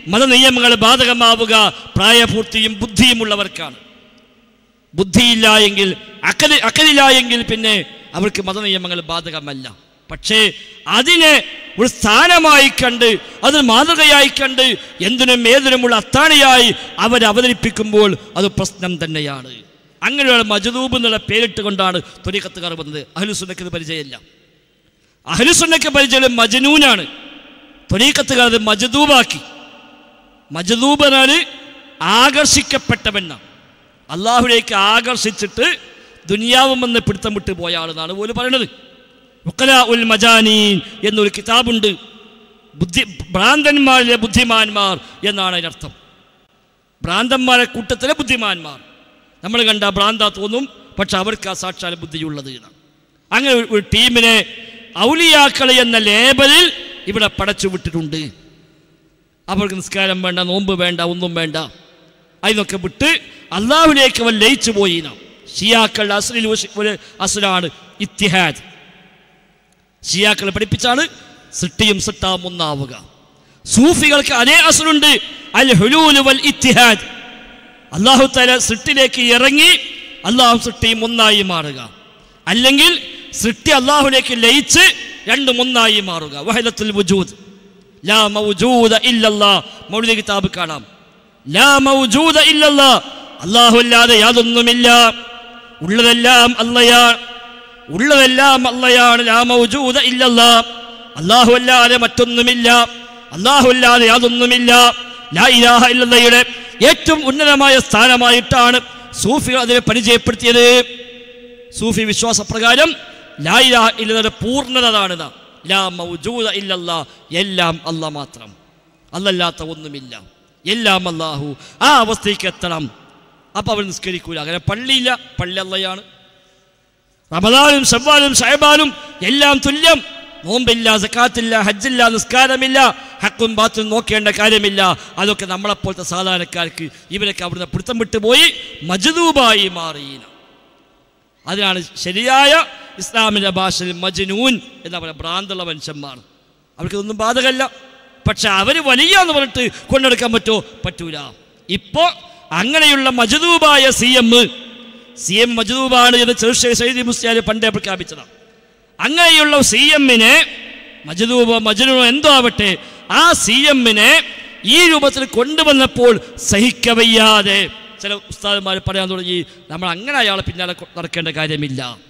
മതനിയമങ്ങൾ ബാധകമാവുക പ്രായപൂർത്തിയും ബുദ്ധിയുമുള്ളവർക്കാണ് ബുദ്ധിയില്ല എങ്കിൽ അക്കല് അക്കലില്ല എങ്കിൽ പിന്നെ അവർക്ക് മതനിയമങ്ങൾ ബാധകമല്ല പക്ഷേ അതിനെ ഒരു സ്ഥാനമായി കണ്ട് അത് മാതൃകയായി കണ്ട് എന്തിനും ഏതിനുമുള്ള അത്താണിയായി അവർ അവതരിപ്പിക്കുമ്പോൾ അത് പ്രശ്നം തന്നെയാണ് അങ്ങനെയുള്ള മജദൂബ് എന്നുള്ള പേരിട്ട് കൊണ്ടാണ് തൊലിക്കത്തുകാർ വന്നത് അഹലുസുന്നക്ക് ഇത് പരിചയമില്ല അഹലുസുന്നക്ക് പരിചയം മജനൂനാണ് തൊലീക്കത്തുകാർ അത് മജദൂബാക്കി മജദൂബ് എന്നാൽ ആകർഷിക്കപ്പെട്ടവനാണ് അള്ളാഹുലേക്ക് ആകർഷിച്ചിട്ട് ദുനിയാവുമെന്ന് പിടുത്തം വിട്ട് പോയ ആളെന്നാണ് പോലും പറയുന്നത് ഉക്കല ഉൽ മജാനീൻ എന്നൊരു കിതാബുണ്ട് ബുദ്ധി ഭ്രാന്തന്മാരിലെ ബുദ്ധിമാന്മാർ എന്നാണ് അതിനർത്ഥം ഭ്രാന്തന്മാരെ കൂട്ടത്തിലെ ബുദ്ധിമാന്മാർ നമ്മൾ കണ്ട ഭ്രാന്ത തോന്നും പക്ഷെ അവർക്ക് ആ സാക്ഷാൽ ബുദ്ധിയുള്ളത് എന്നാണ് അങ്ങനെ ഒരു- ഒരു ടീമിനെ ഔലിയാക്കളെ എന്ന ലേബലിൽ ഇവിടെ പടച്ചു വിട്ടിട്ടുണ്ട് അവർക്ക് നിസ്കാരം വേണ്ട നോമ്പ് വേണ്ട ഒന്നും വേണ്ട അതിനൊക്കെ വിട്ട് അള്ളാഹുലേക്ക് അവൻ ലയിച്ചു പോയി നാം ഷിയാക്കളുടെ അസലിൽ ഒരു- ഒരു അസലാണ് ഇത്തിഹാദ് ഷിയാക്കളെ പഠിപ്പിച്ചാണ് സൃഷ്ടിയും സൃഷ്ടാവും ഒന്നാവുക സൂഫികൾക്ക് അതേ അസലുണ്ട് അൽ ഹുലൂല് വൽ ഇത്തിഹാദ് അള്ളാഹു തല സൃഷ്ടിലേക്ക് ഇറങ്ങി അള്ളാഹു സൃഷ്ടിയും ഒന്നായി മാറുക അല്ലെങ്കിൽ സൃഷ്ടി അള്ളാഹുലേക്ക് ലയിച്ച് രണ്ടും ഒന്നായി മാറുക വഹലത്തുൽ വുജൂദ് ലാ മൗജൂദ ഇല്ലല്ലാ മൗലിക കിതാബ് കാണാം ലാ മൗജൂദ ഇല്ലല്ലാ അള്ളാഹു അല്ലാതെ യാതൊന്നുമില്ല ഉള്ളതെല്ലാം അല്ലയാണ് ഉള്ളതെല്ലാം അല്ലയാണ് ലാ മൗജൂദ ഇല്ലല്ലാ അള്ളാഹു അല്ലാതെ മറ്റൊന്നുമില്ല അള്ളാഹു അല്ലാതെ യാതൊന്നുമില്ല ലാ ഇലാഹ ഇല്ലല്ലയുടെ ഏറ്റവും ഉന്നതമായ സ്ഥാനമായിട്ടാണ് സൂഫികൾ അതിനെ പരിചയപ്പെടുത്തിയത് സൂഫി വിശ്വാസപ്രകാരം ലാ ഇലാഹ ഇല്ലയുടെ പൂർണ്ണത അതാണ് ലാ മൗജൂദ ഇല്ലല്ലാ എല്ലാം അല്ല മാത്രം അല്ലല്ലാത്ത ഒന്നുമില്ല എല്ലാം അല്ലാഹു ആ അവസ്ഥയ്ക്ക് എത്തണം അപ്പം അവൻ നിസ്കരിക്കൂല അങ്ങനെ പള്ളിയില്ല പള്ളി അല്ലയാണ് റമദാനും ഷവ്വാലും ഷഹബാനും എല്ലാം തുല്യം നോമ്പില്ല സക്കാത്തില്ല ഹജ്ജില്ല നിസ്കാരമില്ല ഹക്കും ബാത്തും നോക്കേണ്ട കാര്യമില്ല അതൊക്കെ നമ്മളെപ്പോലത്തെ സാധാരണക്കാർക്ക് ഇവരൊക്കെ അവിടുന്ന് പിടുത്തം വിട്ടുപോയി മജദൂബായി മാറിയിന അതിനാണ് ശരിയായ ഇസ്ലാമിൻ്റെ ഭാഷയിൽ മജ്നൂൻ എന്ന് പറയുന്ന ഭ്രാന്തുള്ള മനുഷ്യന്മാർ അവർക്കിതൊന്നും ബാധകമല്ല പക്ഷെ അവർ വലിയ എന്ന് പറഞ്ഞിട്ട് കൊണ്ടെടുക്കാൻ പറ്റുമോ പറ്റൂല ഇപ്പോൾ അങ്ങനെയുള്ള മജദൂബായ സി എം സി എം മജദൂബാണ് എന്ന് ചെറുശ്ശേരി സൈദി മുസ്ലിയാർ പണ്ടേ പ്രഖ്യാപിച്ചതാണ് അങ്ങനെയുള്ള സി എമ്മിനെ മജദൂബ മജനു എന്തോ ആവട്ടെ ആ സി എമ്മിനെ ഈ രൂപത്തിൽ കൊണ്ടുവന്നപ്പോൾ സഹിക്കവയ്യാതെ ചില ഉസ്താദന്മാർ പറയാൻ തുടങ്ങി നമ്മൾ അങ്ങനെ അയാളെ പിന്നാലെ കൊ- നടക്കേണ്ട കാര്യമില്ല